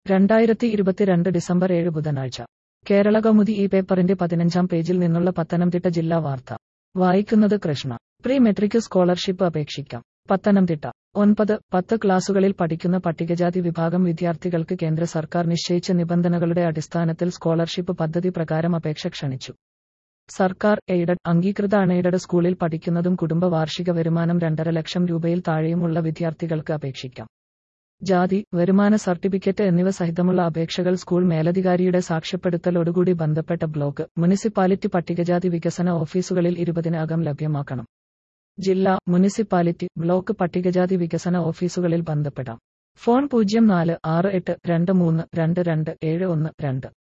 രണ്ടായിരത്തി ഇരുപത്തിരണ്ട് ഡിസംബർ ഏഴ് ബുധനാഴ്ച കേരള കൗമുദി ഈ പേപ്പറിന്റെ പതിനഞ്ചാം പേജിൽ നിന്നുള്ള പത്തനംതിട്ട ജില്ലാ വാർത്ത വായിക്കുന്നത് കൃഷ്ണ പ്രീ മെട്രിക് സ്കോളർഷിപ്പ് അപേക്ഷിക്കാം പത്തനംതിട്ട ഒൻപത് പത്ത് ക്ലാസുകളിൽ പഠിക്കുന്ന പട്ടികജാതി വിഭാഗം വിദ്യാർത്ഥികൾക്ക് കേന്ദ്ര സർക്കാർ നിശ്ചയിച്ച നിബന്ധനകളുടെ അടിസ്ഥാനത്തിൽ സ്കോളർഷിപ്പ് പദ്ധതി പ്രകാരം അപേക്ഷ ക്ഷണിച്ചു സർക്കാർ എയ്ഡഡ് അംഗീകൃത അൺഎയ്ഡഡ് സ്കൂളിൽ പഠിക്കുന്നതും കുടുംബ വാർഷിക വരുമാനം രണ്ടര ലക്ഷം രൂപയിൽ താഴെയുമുള്ള വിദ്യാർത്ഥികൾക്ക് അപേക്ഷിക്കാം ജാതി വരുമാന സർട്ടിഫിക്കറ്റ് എന്നിവ സഹിതമുള്ള അപേക്ഷകൾ സ്കൂൾ മേലധികാരിയുടെ സാക്ഷ്യപ്പെടുത്തലോടുകൂടി ബന്ധപ്പെട്ട ബ്ലോക്ക് മുനിസിപ്പാലിറ്റി പട്ടികജാതി വികസന ഓഫീസുകളിൽ ഇരുപതിന് അകം ലഭ്യമാക്കണം ജില്ലാ മുനിസിപ്പാലിറ്റി ബ്ലോക്ക് പട്ടികജാതി വികസന ഓഫീസുകളിൽ ബന്ധപ്പെടാം ഫോൺ പൂജ്യം നാല് ആറ് എട്ട് രണ്ട് മൂന്ന് രണ്ട് രണ്ട് ഏഴ് ഒന്ന് രണ്ട്